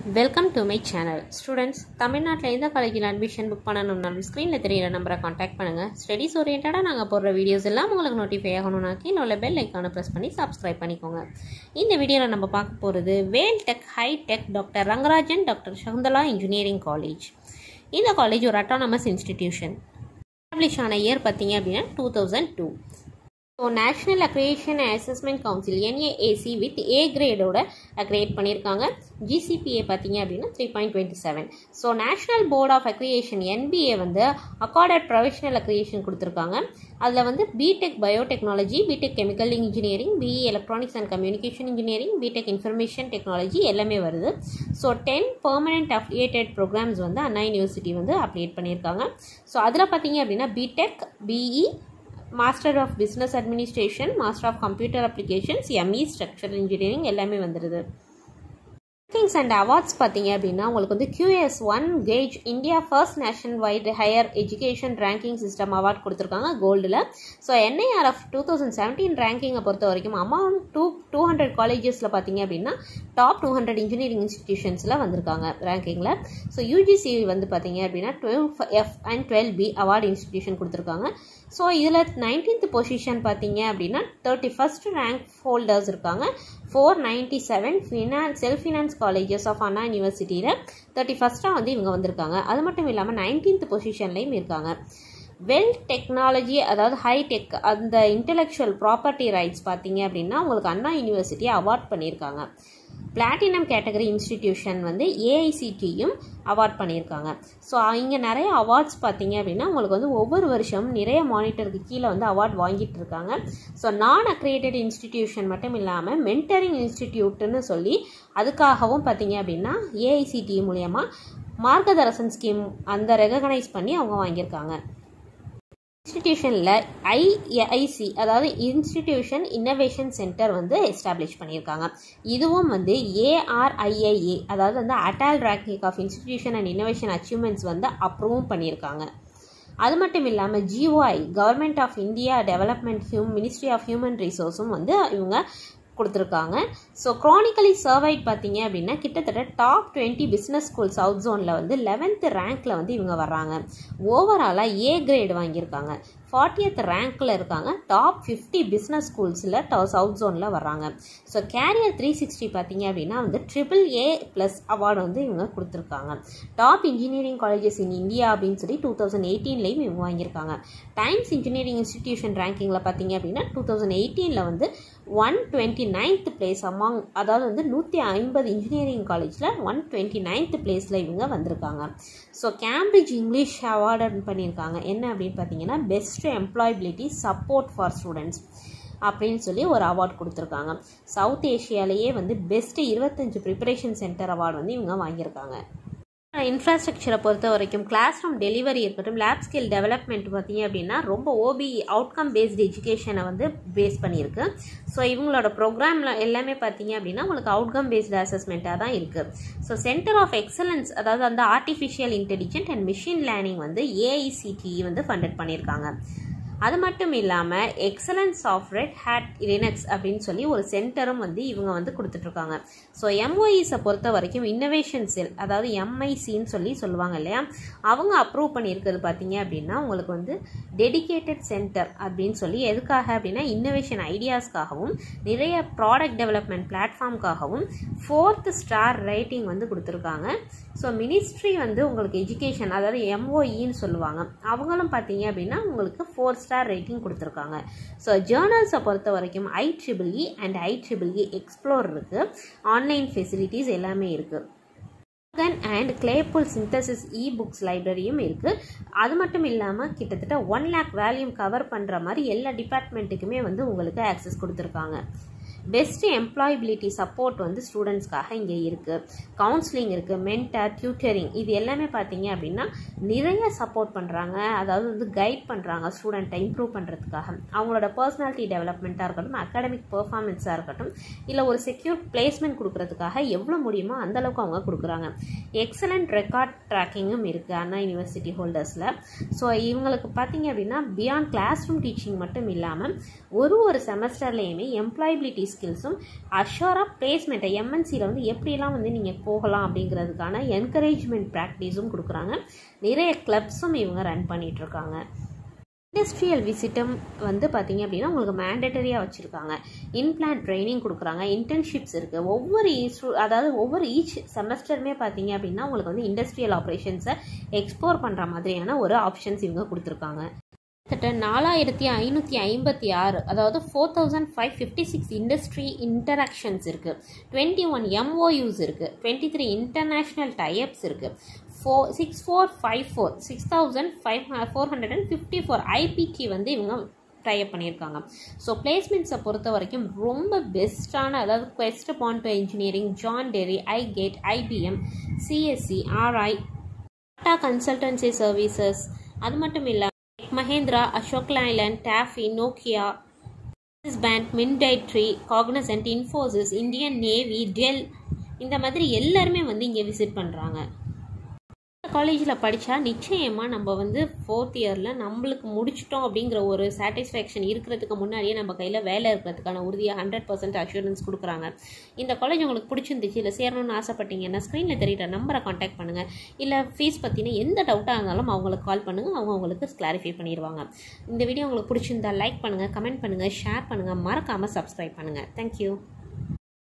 welcome to my channel students தமிழ்நாட்டில் எந்த காலேஜில் அட்மிஷன் புக் பண்ணணும்னாலும் ஸ்க்ரீனில் தெரியிற நம்பரை காண்டாக்ட் பண்ணுங்கள் ஸ்டடீஸ் ஓரியன்டாக நாங்கள் போடுற வீடியோஸ் எல்லாம் உங்களுக்கு நோட்டிஃபை ஆகணும்னா கீழே உள்ள பெல் ஐக்கானை ப்ரெஸ் பண்ணி சப்ஸ்கிரைப் பண்ணிக்கோங்க இந்த வீடியோவில் நம்ம பார்க்க போகிறது Vel tech high tech doctor Rangarajan doctor Sakunthala engineering college இந்த காலேஜ் ஒரு அட்டானமஸ் இன்ஸ்டிடியூஷன் எஸ்டாப்ளிஷ் ஆன இயர் பார்த்தீங்க அப்படின்னா two thousand two so national accreditation assessment council NAAC with A கிரேடோட அக்ரியேட் பண்ணியிருக்காங்க ஜிசிபிஏ பார்த்தீங்க அப்படின்னா three point twenty seven so national board of accreditation NBA வந்து அக்கார்டட் ப்ரொஃபஷனல் அக்ரியேஷன் கொடுத்துருக்காங்க அதில் வந்து BTech biotechnology BTech chemical engineering BE electronics and communication engineering BTech information technology எல்லாமே வருது so ten permanent affiliated programs வந்து Anna university வந்து update பண்ணியிருக்காங்க so அதில் பார்த்தீங்க அப்படின்னா BTech BE master of business administration master of computer applications ME structural engineering எல்லாமே வந்துடுது ரேங்கிங்ஸ் அண்ட் அவார்ட்ஸ் பார்த்தீங்க அப்படின்னா உங்களுக்கு வந்து QS ஒன் கேஜ் India first national wide higher education ranking system award கொடுத்துருக்காங்க கோல்டில் so NIRF two thousand seventeen ரேங்கிங்கை பொறுத்த வரைக்கும் அமௌண்ட் டூ டூ ஹண்ட்ரட் காலேஜஸில் பார்த்தீங்க அப்படின்னா டாப் டூ ஹண்ட்ரட் இன்ஜினியரிங் இன்ஸ்டிடியூஷன்ஸில் வந்திருக்காங்க ரேங்கிங்கில் ஸோ யூஜிசி வந்து பார்த்தீங்க அப்படின்னா twelve F and twelve B award institution கொடுத்துருக்காங்க ஸோ இதில் நைன்டீன்த் பொசிஷன் பார்த்தீங்க அப்படின்னா தேர்ட்டி ஃபஸ்ட் ரேங்க் ஹோல்டர்ஸ் இருக்காங்க four ninety seven finance self finance colleges of Anna யூனிவர்சிட்டியில் தேர்ட்டி ஃபஸ்ட்டாக வந்து இவங்க வந்திருக்காங்க அது மட்டும் இல்லாமல் நைன்டீன்த் பொசிஷன்லேயும் இருக்காங்க வெல் டெக்னாலஜி அதாவது ஹை டெக் அந்த இன்டெலெக்சுவல் ப்ராப்பர்ட்டி ரைட்ஸ் பார்த்தீங்க அப்படின்னா உங்களுக்கு அண்ணா யூனிவர்சிட்டி அவார்ட் பண்ணியிருக்காங்க பிளாட்டினம் கேட்டகரி இன்ஸ்டிடியூஷன் வந்து ஏஐசிடியும் அவார்ட் பண்ணியிருக்காங்க ஸோ இங்கே நிறைய அவார்ட்ஸ் பார்த்தீங்க அப்படின்னா உங்களுக்கு வந்து ஒவ்வொரு வருஷமும் நிறைய மானிட்டருக்கு கீழே வந்து அவார்ட் வாங்கிட்டு இருக்காங்க ஸோ நான் அக்ரியேட்டட் இன்ஸ்டிடியூஷன் மட்டும் இல்லாமல் மென்டரிங் இன்ஸ்டிடியூட்னு சொல்லி அதுக்காகவும் பார்த்தீங்க அப்படின்னா ஏஐசிடி மூலயமா மார்கதரசன் ஸ்கீம் அந்த ரெகனைஸ் பண்ணி அவங்க வாங்கியிருக்காங்க இன்ஸ்டிடியூஷனில் ஐஐசி அதாவது இன்ஸ்டிடியூஷன் இன்னோவேஷன் சென்டர் வந்து எஸ்டாப்ளிஷ் பண்ணியிருக்காங்க இதுவும் வந்து ஏஆர்ஐஐஏ அதாவது வந்து Atal ranking of institution and innovation achievements வந்து அப்ரூவும் பண்ணியிருக்காங்க அது மட்டும் இல்லாமல் GOI government of India development hume ministry of human ரிசோர்ஸும் வந்து இவங்க கொடுத்துருக்காங்க ஸோ க்ரானிக்கலி சர்வைட் பார்த்தீங்க அப்படின்னா கிட்டத்தட்ட top twenty business school south ஜோனில் வந்து லெவன்த் ரேங்க்கில் வந்து இவங்க வர்றாங்க ஓவராலாக ஏ கிரேட் வாங்கியிருக்காங்க ஃபார்ட்டியத் ரேங்க்கில் இருக்காங்க டாப் ஃபிஃப்டி பிஸ்னஸ் ஸ்கூல்ஸில் சவுத் ஜோனில் வர்றாங்க ஸோ கேரியர் த்ரீ சிக்ஸ்டி பார்த்தீங்க அப்படின்னா வந்து ட்ரிபிள் ஏ ப்ளஸ் அவார்டு வந்து இவங்க கொடுத்துருக்காங்க top engineering colleges in India அப்படின்னு சொல்லி டூ தௌசண்ட் எயிட்டீன்லேயும் இவங்க வாங்கியிருக்காங்க டைம்ஸ் இன்ஜினியரிங் இன்ஸ்டிடியூஷன் ரேங்கிங்கில் பார்த்தீங்க அப்படின்னா டூ தௌசண்ட் எயிட்டீனில் வந்து one twenty ninth place among அதாவது வந்து நூற்றி ஐம்பது இன்ஜினியரிங் காலேஜில் ஒன் டுவெண்ட்டி நைன்த் பிளேஸில் இவங்க வந்திருக்காங்க ஸோ கேம்பிரிட்ஜ் இங்கிலீஷ் அவார்டு பண்ணியிருக்காங்க என்ன அப்படின்னு பார்த்தீங்கன்னா best employability support for students அப்படின்னு சொல்லி ஒரு அவார்ட் கொடுத்துருக்காங்க சவுத் ஏஷியாலேயே வந்து பெஸ்ட்டு இருபத்தஞ்சு ப்ரிப்பரேஷன் சென்டர் அவார்டு வந்து இவங்க வாங்கியிருக்காங்க இன்ஃப்ராஸ்ட்ரக்சரை பொறுத்த வரைக்கும் கிளாஸ் ரூம் டெலிவரி இருக்கட்டும் லேப் ஸ்கில் டெவலப்மெண்ட் பார்த்தீங்க அப்படின்னா ரொம்ப ஓபி அவுட்கம் பேஸ்டு எஜுகேஷனை வந்து பேஸ் பண்ணியிருக்கு ஸோ இவங்களோட ப்ரோக்ராமில் எல்லாமே பார்த்தீங்க அப்படின்னா உங்களுக்கு அவுட்கம் பேஸ்டு அசஸ்மெண்ட்டாக தான் இருக்குது ஸோ சென்டர் ஆஃப் எக்ஸலன்ஸ் அதாவது அந்த artificial intelligent and machine learning வந்து ஏஐசிடிஇ வந்து ஃபண்டட் பண்ணியிருக்காங்க அது மட்டும் இல்லாமல் excellence of Red Hat Linux அப்படின்னு சொல்லி ஒரு சென்டரும் வந்து இவங்க வந்து கொடுத்துட்ருக்காங்க ஸோ எம்ஒஇஸை பொறுத்த வரைக்கும் இன்னோவேஷன் செல் அதாவது எம்ஐசின்னு சொல்லி சொல்லுவாங்க இல்லையா அவங்க அப்ரூவ் பண்ணியிருக்கிறது பார்த்தீங்க அப்படின்னா உங்களுக்கு வந்து டெடிக்கேட்டட் சென்டர் அப்படின்னு சொல்லி எதுக்காக அப்படின்னா இன்னோவேஷன் ஐடியாஸ்க்காகவும் நிறைய ப்ராடக்ட் டெவலப்மெண்ட் பிளாட்ஃபார்ம்காகவும் ஃபோர்த் ஸ்டார் ரேட்டிங் வந்து கொடுத்துருக்காங்க ஸோ மினிஸ்ட்ரி வந்து உங்களுக்கு எஜுகேஷன் அதாவது எம்ஓஇன்னு சொல்லுவாங்க அவங்களும் பார்த்தீங்க அப்படின்னா உங்களுக்கு ஃபோர் ஸ்டார் ரேட்டிங் கொடுத்துருக்காங்க ஸோ ஜேர்னல்ஸை பொறுத்த வரைக்கும் I triple E and I triple E Xplore இருக்குது ஆன்லைன் ஃபெசிலிட்டிஸ் எல்லாமே இருக்குது Morgan and Claypool Synthesis e books லைப்ரரியும் இருக்குது அது மட்டும் இல்லாமல் கிட்டத்தட்ட ஒன் லேக் வேல்யூம் கவர் பண்ணுற மாதிரி எல்லா டிபார்ட்மெண்ட்டுக்குமே வந்து உங்களுக்கு ஆக்சஸ் கொடுத்துருக்காங்க பெஸ்ட் எம்ப்ளாயபிலிட்டி சப்போர்ட் வந்து ஸ்டூடெண்ட்ஸ்க்காக இங்கே இருக்குது கவுன்சிலிங் இருக்குது மென்டர் டியூட்டரிங் இது எல்லாமே பார்த்தீங்க அப்படின்னா நிறைய சப்போர்ட் பண்ணுறாங்க அதாவது வந்து கைட் பண்ணுறாங்க ஸ்டூடெண்ட்டை இம்ப்ரூவ் பண்ணுறதுக்காக அவங்களோட பர்சனாலிட்டி டெவலப்மெண்ட்டாக இருக்கட்டும் அகாடமிக் பெர்ஃபார்மன்ஸாக இருக்கட்டும் இல்லை ஒரு செக்யூர் பிளேஸ்மெண்ட் கொடுக்கறதுக்காக எவ்வளோ முடியுமோ அந்தளவுக்கு அவங்க கொடுக்குறாங்க எக்ஸலண்ட் ரெக்கார்ட் ட்ராக்கிங்கும் இருக்குது அண்ணா யூனிவர்சிட்டி ஹோல்டர்ஸில் ஸோ இவங்களுக்கு பார்த்தீங்க அப்படின்னா பியாண்ட் கிளாஸ் ரூம் டீச்சிங் மட்டும் இல்லாமல் ஒரு ஒரு செமஸ்டர்லேயுமே எம்ப்ளாயபிலிட்டி ஸ்கில்ஸும் அஷோராக பிளேஸ்மெண்ட்டை எம்என்சியில் வந்து எப்படிலாம் வந்து நீங்கள் போகலாம் அப்படிங்கிறதுக்கான என்கரேஜ்மெண்ட் ப்ராக்டிஸும் கொடுக்குறாங்க நிறைய கிளப்ஸும் இவங்க ரன் பண்ணிகிட்ருக்காங்க இண்டஸ்ட்ரியல் விசிட்டும் வந்து பார்த்தீங்க அப்படின்னா உங்களுக்கு மேண்டட்டரியாக வச்சுருக்காங்க இன்பிளான் ட்ரைனிங் கொடுக்குறாங்க இன்டர்ன்ஷிப்ஸ் இருக்குது ஒவ்வொரு ஸ்டூ அதாவது ஒவ்வொரு ஈச் செமஸ்டருமே பார்த்தீங்க அப்படின்னா உங்களுக்கு வந்து இண்டஸ்ட்ரியல் ஆப்ரேஷன்ஸை எக்ஸ்ப்ளோர் பண்ணுற மாதிரியான ஒரு ஆப்ஷன்ஸ் இவங்க கொடுத்துருக்காங்க கிட்டத்தட்ட நாலாயிரத்தி ஐநூற்றி ஐம்பத்தி ஆறு அதாவது four thousand five fifty six industry interactions இருக்குது டுவெண்ட்டி ஒன் எம்ஓயூஸ் இருக்குது டுவெண்ட்டி த்ரீ இன்டர்நேஷ்னல் டைப்ஸ் இருக்குது four six four five four six thousand five four hundred and fifty four IPD வந்து இவங்க டைப் பண்ணியிருக்காங்க ஸோ பிளேஸ்மெண்ட்ஸை பொறுத்த வரைக்கும் ரொம்ப பெஸ்ட்டான அதாவது quest point engineering John Deere I gate IBM CSC R I Tata consultancy services அது மட்டும் இல்லை Mahindra Ashok Leyland TAFE Nokia band Mindtree Cognizant Infosys Indian navy Dell இந்த மாதிரி எல்லாருமே வந்து இங்கே விசிட் பண்ணுறாங்க காலேஜில் படித்தா நிச்சயமாக நம்ம வந்து ஃபோர்த் இயரில் நம்மளுக்கு முடிச்சிட்டோம் அப்படிங்கிற ஒரு சாட்டிஸ்ஃபேக்ஷன் இருக்கிறதுக்கு முன்னாடியே நம்ம கையில் வேலை இருக்கிறதுக்கான உறுதியாக ஹண்ட்ரட் பர்சன்ட் அஷூரன்ஸ் கொடுக்குறாங்க இந்த காலேஜ் உங்களுக்கு பிடிச்சிருந்துச்சு இல்லை சேரணும்னு ஆசைப்பட்டீங்கன்னா ஸ்க்ரீனில் தெரியுற நம்பரை காண்டாக்ட் பண்ணுங்கள் இல்லை ஃபீஸ் பற்றின எந்த டவுட்டாக இருந்தாலும் அவங்களுக்கு கால் பண்ணுங்கள் அவங்க உங்களுக்கு கிளாரிஃபை பண்ணிடுவாங்க இந்த வீடியோ உங்களுக்கு பிடிச்சிருந்தா லைக் பண்ணுங்கள் கமெண்ட் பண்ணுங்கள் ஷேர் பண்ணுங்கள் மறக்காமல் சப்ஸ்கிரைப் பண்ணுங்கள் தேங்க்யூ